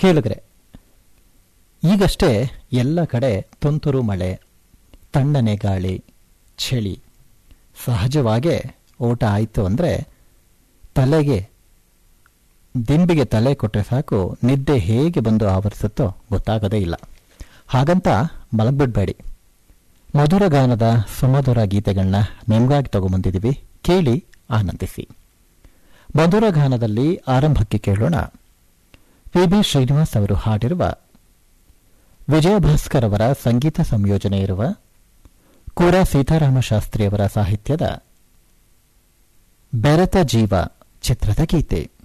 ಕೇಳಿದ್ರೆ ಈಗಷ್ಟೇ ಎಲ್ಲ ಕಡೆ ತುಂತುರು ಮಳೆ ತಣ್ಣನೆ ಗಾಳಿ ಚಳಿ ಸಹಜವಾಗೇ ಓಟ ಆಯಿತು ಅಂದರೆ ತಲೆಗೆ ದಿಂಬಿಗೆ ತಲೆ ಕೊಟ್ಟರೆ ಸಾಕು ನಿದ್ದೆ ಹೇಗೆ ಬಂದು ಆವರಿಸುತ್ತೋ ಗೊತ್ತಾಗದೇ ಇಲ್ಲ ಹಾಗಂತ ಮಲಗ್ಬಿಡ್ಬೇಡಿ ಮಧುರ ಗಾನದ ಸುಮಧುರ ಗೀತೆಗಳನ್ನ ನಿಮಗಾಗಿ ತಗೊಂಬಂದಿದ್ದೀವಿ ಕೇಳಿ ಆನಂದಿಸಿ ಮಧುರ ಗಾನದಲ್ಲಿ ಆರಂಭಕ್ಕೆ ಕೇಳೋಣ ಪಿ ಬಿ ಶ್ರೀನಿವಾಸ್ ಅವರು ಹಾಡಿರುವ ವಿಜಯ ಭಾಸ್ಕರ್ ಅವರ ಸಂಗೀತ ಸಂಯೋಜನೆ ಇರುವ ಕೂರ ಸೀತಾರಾಮ ಶಾಸ್ತ್ರಿಯವರ ಸಾಹಿತ್ಯದ ಬೆರೆತ ಜೀವ ಚಿತ್ರದ ಗೀತೆ